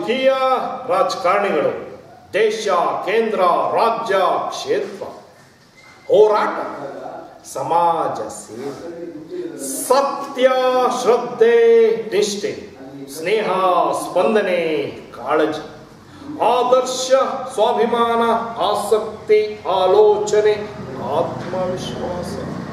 ರಾಜಕೀಯ ರಾಜಕಾರಣಿಗಳು ದೇಶ ಕೇಂದ್ರ ರಾಜ್ಯ ಕ್ಷೇತ್ರ ಹೋರಾಟ ಸಮಾಜ ಸೇವೆ ಸತ್ಯ ಶ್ರದ್ಧೆ ನಿಷ್ಠೆ ಸ್ನೇಹ ಸ್ಪಂದನೆ ಕಾಳಜಿ ಆದರ್ಶ ಸ್ವಾಭಿಮಾನ ಆಸಕ್ತಿ ಆಲೋಚನೆ ಆತ್ಮವಿಶ್ವಾಸ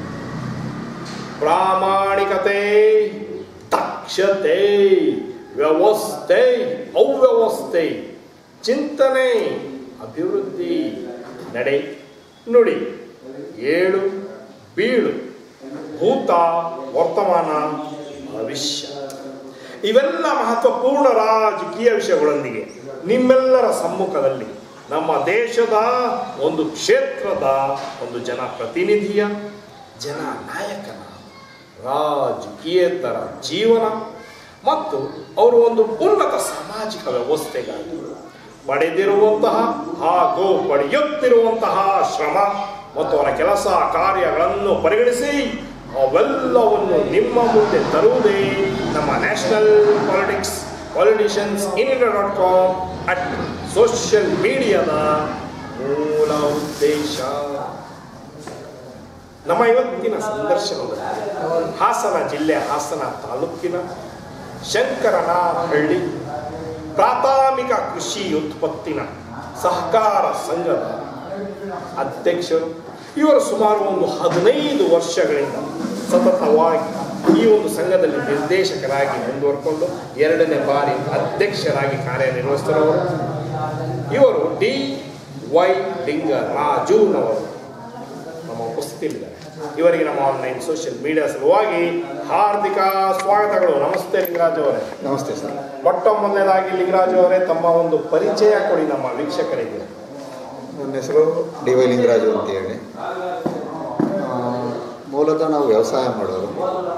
ಪ್ರಾಮಾಣಿಕತೆ ದಕ್ಷತೆ ವ್ಯವಸ್ಥೆ ಅವ್ಯವಸ್ಥೆ ಚಿಂತನೆ ಅಭಿವೃದ್ಧಿ ನಡೆ ನುಡಿ ಏಳು ಬೀಳು ಭೂತ ವರ್ತಮಾನ ಭವಿಷ್ಯ ಇವೆಲ್ಲ ಮಹತ್ವಪೂರ್ಣ ರಾಜಕೀಯ ವಿಷಯಗಳೊಂದಿಗೆ ನಿಮ್ಮೆಲ್ಲರ ಸಮ್ಮುಖದಲ್ಲಿ ನಮ್ಮ ದೇಶದ ಒಂದು ಕ್ಷೇತ್ರದ ಒಂದು ಜನಪ್ರತಿನಿಧಿಯ ಜನ ನಾಯಕನ ರಾಜಕೀಯೇತರ ಜೀವನ ಮತ್ತು ಅವರು ಒಂದು ಉನ್ನತ ಸಾಮಾಜಿಕ ವ್ಯವಸ್ಥೆಗಾಗಿ ಪಡೆದಿರುವಂತಹ ಹಾಗೂ ಪಡೆಯುತ್ತಿರುವಂತಹ ಶ್ರಮ ಮತ್ತು ಅವರ ಕೆಲಸ ಕಾರ್ಯಗಳನ್ನು ಪರಿಗಣಿಸಿ ಅವೆಲ್ಲವನ್ನು ನಿಮ್ಮ ಮುಂದೆ ತರುವುದೇ ನಮ್ಮ national politics politicians in India dot com at social ಮೀಡಿಯಾದ ಮೂಲ ಉದ್ದೇಶ ನಮ್ಮ ಇವತ್ತಿನ ಸಂದರ್ಶನದಲ್ಲಿ ಹಾಸನ ಜಿಲ್ಲೆ ಹಾಸನ ತಾಲೂಕಿನ ಶಂಕರನಹಳ್ಳಿ ಪ್ರಾಥಮಿಕ ಕೃಷಿ ಉತ್ಪತ್ತಿನ ಸಹಕಾರ ಸಂಘದ ಅಧ್ಯಕ್ಷರು ಇವರು ಸುಮಾರು ಒಂದು ಹದಿನೈದು ವರ್ಷಗಳಿಂದ ಸತತವಾಗಿ ಈ ಒಂದು ಸಂಘದಲ್ಲಿ ನಿರ್ದೇಶಕರಾಗಿ ಮುಂದುವರ್ಕೊಂಡು ಎರಡನೇ ಬಾರಿ ಅಧ್ಯಕ್ಷರಾಗಿ ಕಾರ್ಯನಿರ್ವಹಿಸಿದವರು ಇವರು ಡಿ ವೈ ಲಿಂಗರಾಜುನವರು ನಮ್ಮ ಉಪಸ್ಥಿತಿಯಲ್ಲಿದ್ದಾರೆ ಇವರಿಗೆ ನಮ್ಮ ಆನ್ಲೈನ್ ಸೋಷಿಯಲ್ ಮೀಡಿಯಾ ಸಲುವಾಗಿ ಹಾರ್ದಿಕ ಸ್ವಾಗತಗಳು ನಮಸ್ತೆ ಲಿಂಗರಾಜು ಅವರೇ ನಮಸ್ತೆ ಸರ್ ಮೊಟ್ಟ ಮೊದಲನೇದಾಗಿ ಲಿಂಗರಾಜು ಅವರೇ ತಮ್ಮ ಒಂದು ಪರಿಚಯ ಕೊಡಿ ನಮ್ಮ ವೀಕ್ಷಕರಿಗೆ ನನ್ನ ಹೆಸರು ಡಿ ವೈ ಲಿಂಗರಾಜು ಅಂತ ಹೇಳಿ ಆ, ಮೂಲತಃ ನಾವು ವ್ಯವಸಾಯ ಮಾಡೋರು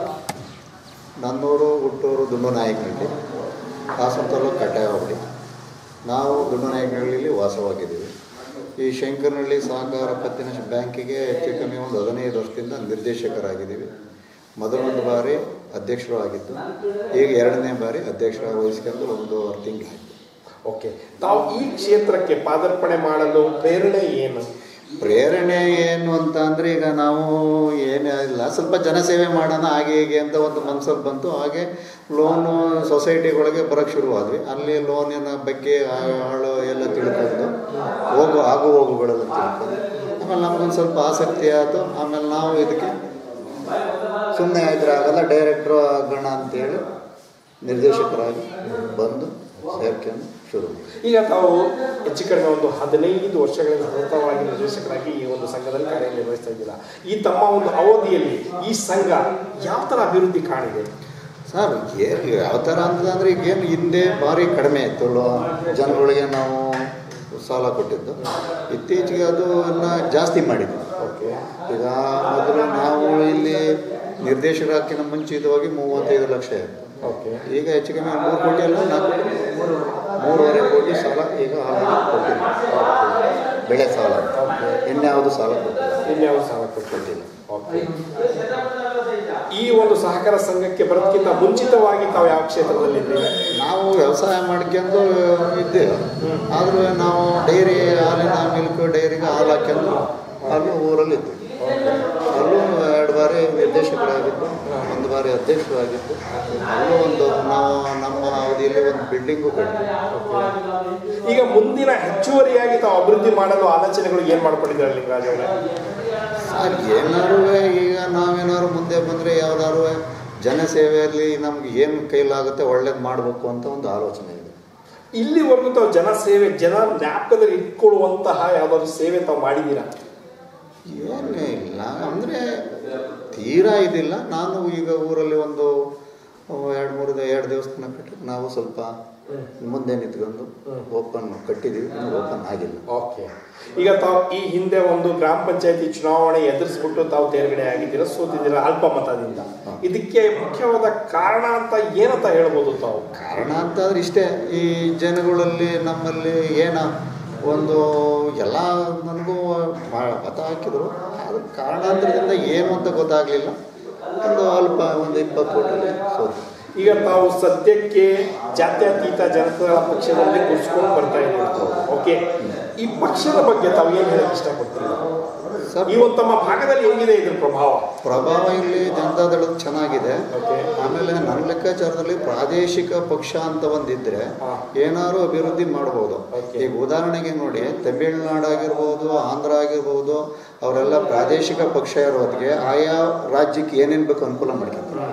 ನನ್ನೂರು ಹುಟ್ಟೂರು ದುಂಡುನಾಯಕನಹಳ್ಳಿ ಹಾಸನ ತಾಲೂಕು ಕಡ್ಡಾಯ ಹೋಬಳಿ ನಾವು ದುಂಡುನಾಯಕನಹಳ್ಳಿಯಲ್ಲಿ ವಾಸವಾಗಿದ್ದೀವಿ ಈ ಶಂಕರನಹಳ್ಳಿ ಸಹಕಾರ ಪತ್ತಿನ ಬ್ಯಾಂಕಿಗೆ ಹೆಚ್ಚು ಕಮ್ಮಿ ಒಂದು ಹದಿನೈದು ವರ್ಷದಿಂದ ನಿರ್ದೇಶಕರಾಗಿದ್ದೀವಿ ಮೊದಲೊಂದು ಬಾರಿ ಅಧ್ಯಕ್ಷರು ಆಗಿದ್ದು ಈಗ ಎರಡನೇ ಬಾರಿ ಅಧ್ಯಕ್ಷರ ವಹಿಸ್ಕೊಂಡು ಒಂದು ತಿಂಗಳಾಯಿತು ಓಕೆ ತಾವು ಈ ಕ್ಷೇತ್ರಕ್ಕೆ ಪಾದಾರ್ಪಣೆ ಮಾಡಲು ಪ್ರೇರಣೆ ಏನು ಪ್ರೇರಣೆ ಏನು ಅಂತ ಅಂದರೆ ಈಗ ನಾವು ಏನೇ ಇಲ್ಲ ಸ್ವಲ್ಪ ಜನಸೇವೆ ಮಾಡೋಣ ಹಾಗೆ ಹೀಗೆ ಅಂತ ಒಂದು ಮನ್ಸಲ್ಲಿ ಬಂತು ಹಾಗೆ ಲೋನು ಸೊಸೈಟಿಗಳಿಗೆ ಬರೋಕ್ಕೆ ಶುರುವಾದ್ವಿ ಅಲ್ಲಿ ಲೋನಿನ ಬಗ್ಗೆ ಆಳು ಎಲ್ಲ ತಿಳ್ಕೊಂಡು ಹೋಗು ಆಗು ಹೋಗುಗಳೆಲ್ಲ ತಿಳ್ಕೊಂಡು ಆಮೇಲೆ ನಮಗೊಂದು ಸ್ವಲ್ಪ ಆಸಕ್ತಿ ಆಯಿತು ಆಮೇಲೆ ನಾವು ಇದಕ್ಕೆ ಸುಮ್ಮನೆ ಇದ್ರೆ ಆಗಲ್ಲ ಡೈರೆಕ್ಟ್ರು ಆಗೋಣ ಅಂತೇಳಿ ನಿರ್ದೇಶಕರಾಗಿ ಬಂದು ಸೇರ್ಕೊಂಡು ಶುರು ಮಾಡಿದ್ವಿ. ಈಗ ತಾವು ಹೆಚ್ಚು ಕಡಿಮೆ ಒಂದು ಹದಿನೈದು ವರ್ಷಗಳಿಂದ ಸತತವಾಗಿ ನಿರ್ದೇಶಕರಾಗಿ ಈ ಒಂದು ಸಂಘದಲ್ಲಿ ಕಾರ್ಯನಿರ್ವಹಿಸ್ತಾ ಇದ್ದೀರಾ ಈ ತಮ್ಮ ಒಂದು ಅವಧಿಯಲ್ಲಿ ಈ ಸಂಘ ಯಾವ ಥರ ಅಭಿವೃದ್ಧಿ ಕಾಣಿದೆ ಸರ್ ಏನು ಯಾವ ಥರ ಅಂತಂದರೆ ಈಗೇನು ಹಿಂದೆ ಭಾರಿ ಕಡಿಮೆ ಇತ್ತು ಲೋ ಜನಗಳಿಗೆ ನಾವು ಸಾಲ ಕೊಟ್ಟಿದ್ದು ಇತ್ತೀಚೆಗೆ ಅದು ಇನ್ನು ಜಾಸ್ತಿ ಮಾಡಿದ್ವಿ ಓಕೆ ಈಗ ಮೊದಲು ನಾವು ಇಲ್ಲಿ ನಿರ್ದೇಶಕರಾಕಿನ ಮುಂಚಿತವಾಗಿ ಮೂವತ್ತೈದು ಲಕ್ಷ ಇತ್ತು ಓಕೆ ಈಗ ಹೆಚ್ಚು ಕಮ್ಮಿ ಮೂರು ಕೋಟಿ ಅಲ್ಲ ನಾಲ್ಕು ಕೋಟಿ ಮೂರುವರೆ ಕೋಟಿ ಸಾಲ ಈಗ ಆಲ್ರೆಡಿ ಕೊಟ್ಟಿಲ್ಲ ಬೆಳೆ ಸಾಲ ಇನ್ಯಾವುದು ಸಾಲ ಕೊಟ್ಟಿಲ್ಲ ಇನ್ಯಾವ ಸಾಲ ಕೊಟ್ಟಿಲ್ಲ ಓಕೆ ಈ ಒಂದು ಸಹಕಾರ ಸಂಘಕ್ಕೆ ಬರೋದಕ್ಕಿಂತ ಮುಂಚಿತವಾಗಿ ತಾವು ಯಾವ ಕ್ಷೇತ್ರದಲ್ಲಿದ್ದೀವಿ ನಾವು ವ್ಯವಸಾಯ ಮಾಡ್ಕೊಂಡು ಇದ್ದೇವೆ ಆದರೂ ನಾವು ಡೈರಿ ಹಾಲಿನ ಮಿಲ್ಕ್ ಡೈರಿಗೆ ಹಾಲು ಹಾಕ್ಕೊಂಡು ಅಲ್ಲೂ ಊರಲ್ಲಿ ಇದ್ವಿ ಅಲ್ಲೂ ಎರಡು ಬಾರಿ ನಿರ್ದೇಶಕರಾಗಿದ್ದು ಒಂದು ಬಾರಿ ಅಧ್ಯಕ್ಷರಾಗಿದ್ದು ಅಲ್ಲೂ ಒಂದು ನಾವು ನಮ್ಮ ಅವಧಿಯಲ್ಲಿ ಒಂದು ಬಿಲ್ಡಿಂಗು ಕಟ್ಟಿದ್ವಿ ಈಗ ಮುಂದಿನ ಹೆಚ್ಚುವರಿಯಾಗಿ ತಾವು ಅಭಿವೃದ್ಧಿ ಮಾಡಲು ಆಲೋಚನೆಗಳು ಏನು ಮಾಡ್ಕೊಂಡಿದ್ದಾರೆ ಲಿಂಗರಾಜ್ ಅವರೇ ಸರ್ ಏನಾದ್ರು ಈಗ ನಾವೇನಾದ್ರು ಮುಂದೆ ಬಂದರೆ ಯಾವ್ದಾದ್ರು ಜನಸೇವೆಯಲ್ಲಿ ನಮ್ಗೆ ಏನು ಕೈಲಾಗುತ್ತೆ ಒಳ್ಳೇದು ಮಾಡಬೇಕು ಅಂತ ಒಂದು ಆಲೋಚನೆ ಇದೆ ಇಲ್ಲಿವರೆಗೂ ತಾವು ಜನ ಸೇವೆ ಜನ ಜ್ಞಾಪಕದಲ್ಲಿ ಇಟ್ಕೊಳ್ಳುವಂತಹ ಯಾವ್ದಾದ್ರು ಸೇವೆ ತಾವು ಮಾಡಿದ್ದೀರಾ ಏನೂ ಇಲ್ಲ ಅಂದರೆ ತೀರಾ ಇದಿಲ್ಲ ನಾನು ಈಗ ಊರಲ್ಲಿ ಒಂದು ಎರಡು ಮೂರು ಎರಡು ದೇವಸ್ಥಾನ ಕಟ್ಟಿ ನಾವು ಸ್ವಲ್ಪ ಮುಂದೆ ನಿಂತ್ಕೊಂಡು ಓಪನ್ ಕಟ್ಟಿದ್ದೀವಿ ಇನ್ನೂ ಓಪನ್ ಆಗಿಲ್ಲ ಓಕೆ ಈಗ ತಾವು ಈ ಹಿಂದೆ ಒಂದು ಗ್ರಾಮ ಪಂಚಾಯತಿ ಚುನಾವಣೆ ಎದುರಿಸ್ಬಿಟ್ಟು ತಾವು ತೇರ್ಗಡೆ ಆಗಿದ್ದೀರಾ ಸೋತಿದ್ದೀರಾ ಅಲ್ಪ ಮತದಿಂದ ಇದಕ್ಕೆ ಮುಖ್ಯವಾದ ಕಾರಣ ಅಂತ ಏನಂತ ಹೇಳ್ಬೋದು ತಾವು ಕಾರಣ ಅಂತಂದ್ರೆ ಇಷ್ಟೇ ಈ ಜನಗಳಲ್ಲಿ ನಮ್ಮಲ್ಲಿ ಏನ ಒಂದು ಎಲ್ಲ ನನಗೂ ಮಾ- ಮತ ಹಾಕಿದ್ರು ಅದು ಕಾರಣಾಂತರದಿಂದ ಏನು ಅಂತ ಗೊತ್ತಾಗಲಿಲ್ಲ ಒಂದು ಅಲ್ಪ ಒಂದು ಇಪ್ಪತ್ತು ಕೋಟಿ ಸೋತು ಈಗ ತಾವು ಸದ್ಯಕ್ಕೆ ಜಾತ್ಯತೀತ ಜನತಾದಳ ಪಕ್ಷದಲ್ಲಿ ಕುರ್ಸ್ಕೊಂಡು ಬರ್ತಾ ಇದ್ದೀವಿ ಓಕೆ ಈ ಪಕ್ಷದ ಬಗ್ಗೆ ತಾವು ಏನು ಹೇಳಕ್ ಇಷ್ಟಪಡ್ತೀರಿ ಸರ್ ಈ ಒಂದು ತಮ್ಮ ಭಾಗದಲ್ಲಿ ಹೆಂಗಿದೆ ಇದ್ರ ಪ್ರಭಾವ ಪ್ರಭಾವ ಇಲ್ಲಿ ಜನತಾದಳದ ಚೆನ್ನಾಗಿದೆ ಓಕೆ ಆಮೇಲೆ ನನ್ನ ಲೆಕ್ಕಾಚಾರದಲ್ಲಿ ಪ್ರಾದೇಶಿಕ ಪಕ್ಷ ಅಂತ ಒಂದಿದ್ರೆ ಹಾ. ಏನಾದ್ರು ಅಭಿವೃದ್ಧಿ ಮಾಡ್ಬೋದು Okay. ಈಗ ಉದಾಹರಣೆಗೆ ನೋಡಿ ತಮಿಳುನಾಡು ಆಗಿರ್ಬೋದು ಆಂಧ್ರ ಆಗಿರ್ಬೋದು ಅವರೆಲ್ಲ ಪ್ರಾದೇಶಿಕ ಪಕ್ಷ ಇರೋದಕ್ಕೆ ಆಯಾ ರಾಜ್ಯಕ್ಕೆ ಏನೇನು ಬೇಕು ಅನುಕೂಲ ಮಾಡ್ಕೊತಾರೆ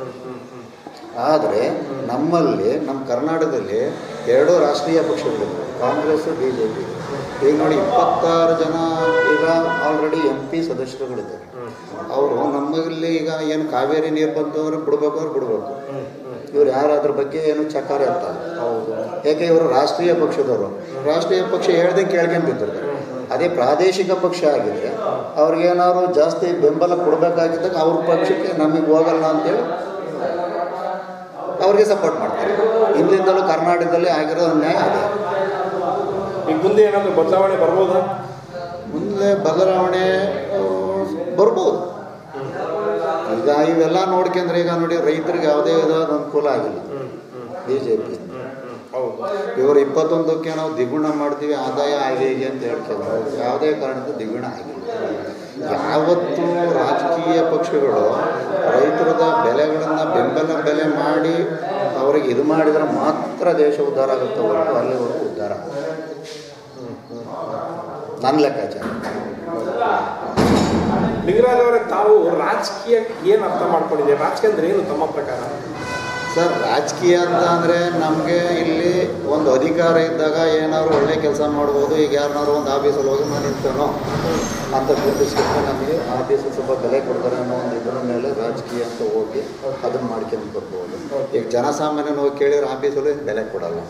ಆದರೆ ನಮ್ಮಲ್ಲಿ ನಮ್ಮ ಕರ್ನಾಟಕದಲ್ಲಿ ಎರಡು ರಾಷ್ಟ್ರೀಯ ಪಕ್ಷಗಳಿವೆ ಕಾಂಗ್ರೆಸ್ ಬಿ ಜೆ ಪಿ ಈಗ ನೋಡಿ ಇಪ್ಪತ್ತಾರು ಜನ ಈಗ ಆಲ್ರೆಡಿ ಎಂ ಪಿ ಸದಸ್ಯರುಗಳಿದ್ದಾರೆ ಅವರು ನಮ್ಮಲ್ಲಿ ಈಗ ಏನು ಕಾವೇರಿ ನೀರು ಬಂತು ಅಂದ್ರೆ ಬಿಡ್ಬೇಕು ಅಂದ್ರೆ ಬಿಡಬೇಕು ಇವ್ರು ಯಾರು ಅದ್ರ ಬಗ್ಗೆ ಏನು ಚಕಾರ ಅಂತ ಹೌದು ಯಾಕೆ ಇವರು ರಾಷ್ಟ್ರೀಯ ಪಕ್ಷದವರು ರಾಷ್ಟ್ರೀಯ ಪಕ್ಷ ಹೇಳ್ದಂಗೆ ಕೇಳ್ಕೊಂತಿರ್ತಾರೆ ಅದೇ ಪ್ರಾದೇಶಿಕ ಪಕ್ಷ ಆಗಿದೆ ಅವ್ರಿಗೇನಾದ್ರು ಜಾಸ್ತಿ ಬೆಂಬಲ ಕೊಡಬೇಕಾಗಿದ್ದಾಗ ಅವ್ರ ಪಕ್ಷಕ್ಕೆ ನಮಗೆ ಹೋಗಲ್ಲ ಅಂತೇಳಿ ಅವ್ರಿಗೆ ಸಪೋರ್ಟ್ ಮಾಡ್ತಾರೆ ಹಿಂದಿಂದಲೂ ಕರ್ನಾಟಕದಲ್ಲಿ ಆಗಿರೋ ಅನ್ಯಾಯ ಅದೇ ಈಗ ಮುಂದೆ ಏನಾದರೂ ಬದಲಾವಣೆ ಬರ್ಬೋದಾ ಮುಂದೆ ಬದಲಾವಣೆ ಆ, ಬರ್ಬೋದು ಈಗ ಇವೆಲ್ಲ ನೋಡ್ಕೊಂಡ್ರೆ ಈಗ ನೋಡಿ ರೈತರಿಗೆ ಯಾವುದೇ ವಿಧವಾದ ಅನುಕೂಲ ಆಗಿಲ್ಲ ಬಿ ಜೆ ಪಿ ಹೌದು ಇವರು ಇಪ್ಪತ್ತೊಂದಕ್ಕೆ ನಾವು ದ್ವಿಗುಣ ಮಾಡ್ತೀವಿ ಆದಾಯ ಹಾಗೆ ಹೀಗೆ ಅಂತ ಹೇಳ್ತಾರೆ ಯಾವುದೇ ಕಾರಣಕ್ಕೂ ದ್ವಿಗುಣ ಆಗಿಲ್ಲ ಯಾವತ್ತೂ ರಾಜಕೀಯ ಪಕ್ಷಗಳು ರೈತರದ ಬೆಲೆಗಳನ್ನು ಬೆಂಬಲ ಬೆಲೆ ಮಾಡಿ ಅವರಿಗೆ ಇದು ಮಾಡಿದ್ರೆ ಮಾತ್ರ ದೇಶ ಉದ್ಧಾರ ಆಗುತ್ತೆ ಹೊರತು ಅಲ್ಲಿವರೆಗೂ ಉದ್ಧಾರ ಆಗಲ್ಲ. ನನ್ನ ಲೆಕ್ಕಾಚಾರ ಲಿಂಗರಾಜ್ ಅವರೇ ತಾವು ರಾಜಕೀಯ ಏನು ಅರ್ಥ ಮಾಡ್ಕೊಂಡಿದ್ದೀರಿ ರಾಜಕೀಯ ಅಂದ್ರೆ ಏನು ತಮ್ಮ ಪ್ರಕಾರ ಸರ್ ರಾಜಕೀಯ ಅಂತ ಅಂದರೆ ನಮಗೆ ಇಲ್ಲಿ ಒಂದು ಅಧಿಕಾರ ಇದ್ದಾಗ ಏನಾದ್ರು ಒಳ್ಳೆ ಕೆಲಸ ಮಾಡ್ಬೋದು ಈಗ ಯಾರನ್ನಾರು ಒಂದು ಆಫೀಸಲ್ಲಿ ಹೋಗಿ ನಾನು ನಿಂತನೋ ಅಂತ ಗುರುತಿಸ್ಕೊಂಡು ನಮಗೆ ಆಫೀಸಲ್ಲಿ ಸ್ವಲ್ಪ ಬೆಲೆ ಕೊಡ್ತಾರೆ ಅನ್ನೋ ಒಂದು ಇದರ ಮೇಲೆ ರಾಜಕೀಯ ಅಂತ ಹೋಗಿ ಅದನ್ನು ಮಾಡ್ಕೊಂಡು ಬರ್ಬೋದು ಈಗ ಜನಸಾಮಾನ್ಯನ ಹೋಗಿ ಕೇಳಿದ್ರೆ ಆಫೀಸಲ್ಲಿ ಬೆಲೆ ಕೊಡಲ್ಲ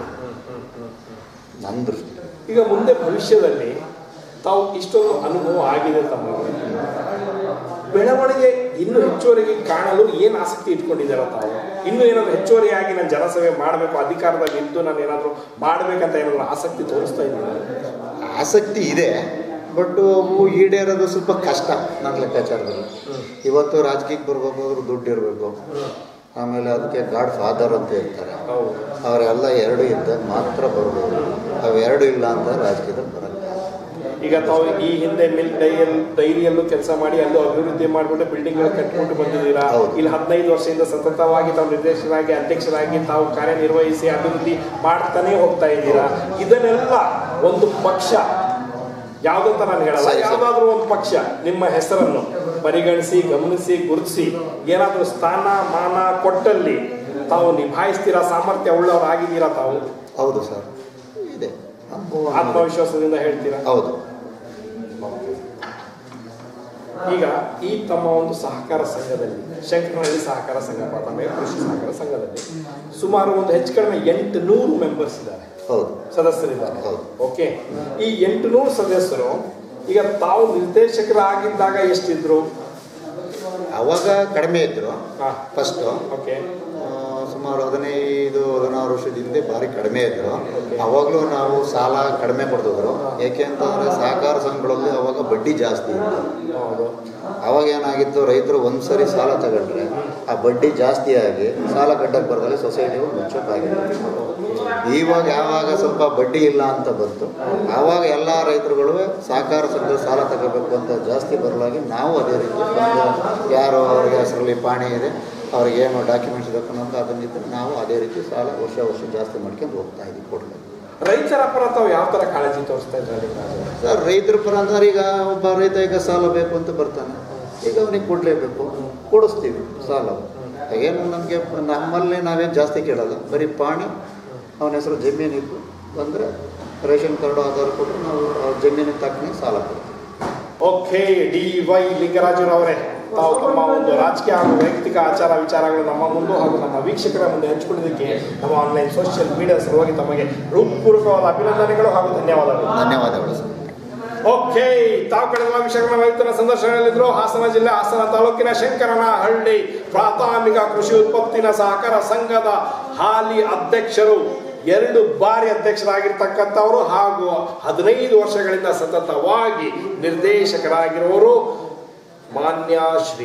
ನನ್ನ ದೃಷ್ಟಿ ಈಗ ಮುಂದೆ ಭವಿಷ್ಯದಲ್ಲಿ ತಾವು ಇಷ್ಟೊಂದು ಅನುಭವ ಆಗಿದೆ ತಮಗೆ ಬೆಳವಣಿಗೆ ಇನ್ನೂ ಹೆಚ್ಚುವರಿಗೆ ಕಾಣಲು ಏನು ಆಸಕ್ತಿ ಇಟ್ಕೊಂಡಿದ್ದೀರ ತಾವು ಇನ್ನೂ ಏನಾದರೂ ಹೆಚ್ಚುವರಿಯಾಗಿ ನಾನು ಜನಸೇವೆ ಮಾಡಬೇಕು ಅಧಿಕಾರದಲ್ಲಿ ಇದ್ದು ನಾನು ಏನಾದರೂ ಮಾಡಬೇಕಂತ ಏನಾದರೂ ಆಸಕ್ತಿ ತೋರಿಸ್ತಾ ಇದ್ದೀನಿ ಆಸಕ್ತಿ ಇದೆ ಬಟ್ ಅವು ಈಡೇರೋದು ಸ್ವಲ್ಪ ಕಷ್ಟ ನನ್ನ ಲೆಕ್ಕಾಚಾರದಲ್ಲಿ ಇವತ್ತು ರಾಜಕೀಯಕ್ಕೆ ಬರ್ಬೇಕಾದ್ರೂ ದುಡ್ಡು ಇರಬೇಕು ಆಮೇಲೆ ಅದಕ್ಕೆ ಗಾಡ್ ಫಾದರ್ ಅಂತ ಇರ್ತಾರೆ ಹೌದು ಅವರೆಲ್ಲ ಎರಡು ಇದ್ದಾಗ ಮಾತ್ರ ಬರ್ಬೋದು ಅವೆರಡು ಇಲ್ಲ ಅಂತ ರಾಜಕೀಯದಲ್ಲಿ ಬರಲ್ಲ ಈಗ ತಾವು ಈ ಹಿಂದೆ ಮಿಲ್ ಡೈಯಲ್ ಡೈರಿಯಲ್ಲೂ ಕೆಲಸ ಮಾಡಿ ಅಲ್ಲೂ ಅಭಿವೃದ್ಧಿ ಮಾಡಿಬಿಟ್ಟು ಬಿಲ್ಡಿಂಗ್ಗಳು ಕಟ್ಕೊಂಡು ಬಂದಿದ್ದೀರಾ ಹೌದು. ಇಲ್ಲಿ ಹದಿನೈದು ವರ್ಷದಿಂದ ಸತತವಾಗಿ ತಾವು ನಿರ್ದೇಶಕರಾಗಿ ಅಧ್ಯಕ್ಷರಾಗಿ ತಾವು ಕಾರ್ಯನಿರ್ವಹಿಸಿ ಅಭಿವೃದ್ಧಿ ಮಾಡ್ತಾನೆ ಹೋಗ್ತಾ ಇದ್ದೀರಾ ಇದನ್ನೆಲ್ಲ ಒಂದು ಪಕ್ಷ ಯಾವುದಂತ ನಾನು ಹೇಳಲ್ಲ ಸರಿ, ಸರಿ. ಯಾವುದಾದ್ರೂ ಒಂದು ಪಕ್ಷ ನಿಮ್ಮ ಹೆಸರನ್ನು ಪರಿಗಣಿಸಿ ಗಮನಿಸಿ ಗುರುತಿಸಿ ಏನಾದರೂ ಸ್ಥಾನ ಮಾನ ಕೊಟ್ಟಲ್ಲಿ ತಾವು ನಿಭಾಯಿಸ್ತೀರಾ ಸಾಮರ್ಥ್ಯ ಉಳ್ಳವರಾಗಿದ್ದೀರಾ ತಾವು ಹೌದು ಸರ್ ಇದೆ ಅನುಭವ ಅನ್ನೋದು- ಆತ್ಮವಿಶ್ವಾಸದಿಂದ ಹೇಳ್ತೀರಾ ಹೌದು ಈಗ ಈ ತಮ್ಮ ಒಂದು ಸಹಕಾರ ಸಂಘದಲ್ಲಿ ಶಂಕರನಹಳ್ಳಿ ಸಹಕಾರ ಸಂಘ ಪ್ರಾಥಮಿಕ ಕೃಷಿ ಸಹಕಾರ ಸಂಘದಲ್ಲಿ ಸುಮಾರು ಒಂದು ಹೆಚ್ಚು ಕಡಿಮೆ ಎಂಟು ನೂರು ಮೆಂಬರ್ಸ್ ಇದ್ದಾರೆ ಹೌದು ಸದಸ್ಯರಿದ್ದಾರೆ ಹೌದು. ಓಕೆ ಈ ಎಂಟು ನೂರು ಸದಸ್ಯರು ಈಗ ತಾವು ನಿರ್ದೇಶಕರಾಗಿದ್ದಾಗ ಎಷ್ಟಿದ್ರು ಅವಾಗ ಕಡಿಮೆ ಇದ್ರು ಹಾ ಫಸ್ಟು ಓಕೆ ಸುಮಾರು ಹದಿನೈದು ಹದಿನಾರು ವರ್ಷದ ಹಿಂದೆ ಭಾರಿ ಕಡಿಮೆ ಇದ್ರು ಅವಾಗಲೂ ನಾವು ಸಾಲ ಕಡಿಮೆ ಕೊಡ್ತಿದ್ರು ಏಕೆ ಅಂತಂದರೆ ಸಹಕಾರ ಸಂಘಗಳಲ್ಲಿ ಅವಾಗ ಬಡ್ಡಿ ಜಾಸ್ತಿ ಇತ್ತು ಹೌದು ಅವಾಗ ಏನಾಗಿತ್ತು ರೈತರು ಒಂದು ಸರಿ ಸಾಲ ತಗೊಂಡ್ರೆ ಆ ಬಡ್ಡಿ ಜಾಸ್ತಿ ಆಗಿ ಸಾಲ ಕಟ್ಟಕ್ಕೆ ಬರದಲ್ಲಿ ಸೊಸೈಟಿಗಳು ಮುಚ್ಚೋಕ್ಕಾಗಿಲ್ಲ ಇವಾಗ ಯಾವಾಗ ಸ್ವಲ್ಪ ಬಡ್ಡಿ ಇಲ್ಲ ಅಂತ ಬಂತು ಆವಾಗ ಎಲ್ಲ ರೈತರುಗಳು ಸಹಕಾರ ಸಂಘದ ಸಾಲ ತಗೋಬೇಕು ಅಂತ ಜಾಸ್ತಿ ಬರಲಾಗಿ ನಾವು ಅದೇ ರೀತಿ ಒಂದು ಯಾರು ಅವ್ರಿಗೆ ಹೆಸರಲ್ಲಿ ಪಾಣಿ ಇದೆ ಅವ್ರಿಗೆ ಏನು ಡಾಕ್ಯುಮೆಂಟ್ಸ್ ಬೇಕು ಅನ್ನೋದು ಅದನ್ನಿದ್ರೆ ನಾವು ಅದೇ ರೀತಿ ಸಾಲ ವರ್ಷ ವರ್ಷ ಜಾಸ್ತಿ ಮಾಡ್ಕೊಂಡು ಹೋಗ್ತಾ ಇದ್ದೀವಿ ಕೊಡಬೇಕು ರೈತರ ಪರ ತಾವು ಯಾವ ತರ ಕಾಳಜಿ ತೋರಿಸ್ತಾ ಇದ್ದಾರೆ ಸರ್ ರೈತರ ಪರ ಅಂದ್ರೆ ಈಗ ಒಬ್ಬ ರೈತ ಈಗ ಸಾಲ ಬೇಕು ಅಂತ ಬರ್ತಾನೆ ಈಗ ಅವನಿಗೆ ಕೊಡಲೇಬೇಕು ಕೊಡಿಸ್ತೀವಿ ಸಾಲ ಏನು ನಮಗೆ ನಮ್ಮಲ್ಲಿ ನಾವೇನು ಜಾಸ್ತಿ ಕೇಳಲ್ಲ ಬರೀ ಪಾಣಿ ಅವನ ಹೆಸರು ಜಮೀನಿತ್ತು ಬಂದರೆ ರೇಷನ್ ಕಾರ್ಡು ಆಧಾರ್ ಕೊಟ್ಟರೆ ನಾವು ಅವ್ರ ಜಮೀನಿಗೆ ತಕ್ಕನೆ ಸಾಲ ಕೊಡ್ತೀವಿ ಓಕೆ ಡಿ ವೈ ಲಿಂಗರಾಜುರವರೇ ತಾವು ತಮ್ಮ ಒಂದು ರಾಜಕೀಯ ಹಾಗೂ ವೈಯಕ್ತಿಕ ಆಚಾರ ವಿಚಾರಗಳು ನಮ್ಮ ಮುಂದೆ ಹಾಗೂ ನಮ್ಮ ವೀಕ್ಷಕರ ಮುಂದೆ ಹಂಚಿಕೊಂಡಿದ್ದಕ್ಕೆ ನಮ್ಮ ಆನ್ಲೈನ್ ಸೋಷಿಯಲ್ ಮೀಡಿಯಾ ಸಲುವಾಗಿ ತಮಗೆ ರೂಪಪೂರ್ವಕವಾದ ಅಭಿನಂದನೆಗಳು ಹಾಗೂ ಧನ್ಯವಾದಗಳು ಧನ್ಯವಾದಗಳು ಸರ್ ಓಕೆ ತಾವು ಕಳೆದ ವೀಕ್ಷಕರ ರೈತರ ಸಂದರ್ಶನದಲ್ಲಿದ್ದರು ಹಾಸನ ಜಿಲ್ಲೆ ಹಾಸನ ತಾಲೂಕಿನ ಶಂಕರನಹಳ್ಳಿ ಪ್ರಾಥಮಿಕ ಕೃಷಿ ಉತ್ಪತ್ತಿನ ಸಹಕಾರ ಸಂಘದ ಹಾಲಿ ಅಧ್ಯಕ್ಷರು ಎರಡು ಬಾರಿ ಅಧ್ಯಕ್ಷರಾಗಿರ್ತಕ್ಕಂಥವರು ಹಾಗೂ ಹದಿನೈದು ವರ್ಷಗಳಿಂದ ಸತತವಾಗಿ ನಿರ್ದೇಶಕರಾಗಿರುವವರು ಮಾನ್ಯ ಶ್ರೀ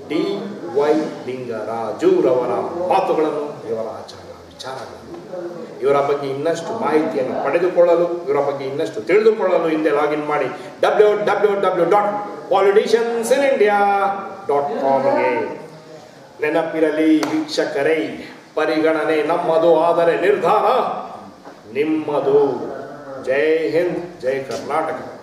ಡಿ ವೈ ಲಿಂಗರಾಜುರವರ ಮಾತುಗಳನ್ನು ಇವರ ಆಚಾರ ವಿಚಾರಗಳನ್ನು ಇವರ ಬಗ್ಗೆ ಇನ್ನಷ್ಟು ಮಾಹಿತಿಯನ್ನು ಪಡೆದುಕೊಳ್ಳಲು ಇವರ ಬಗ್ಗೆ ಇನ್ನಷ್ಟು ತಿಳಿದುಕೊಳ್ಳಲು ಹಿಂದೆ ಲಾಗಿನ್ ಮಾಡಿ W W W dot politicians in India dot ಕಾಮ್ಗೆ ನೆನಪಿರಲಿ ವೀಕ್ಷಕರೇ ಪರಿಗಣನೆ ನಮ್ಮದು ಆದರೆ ನಿರ್ಧಾರ ನಿಮ್ಮದು ಜೈ ಹಿಂದ್ ಜೈ ಕರ್ನಾಟಕ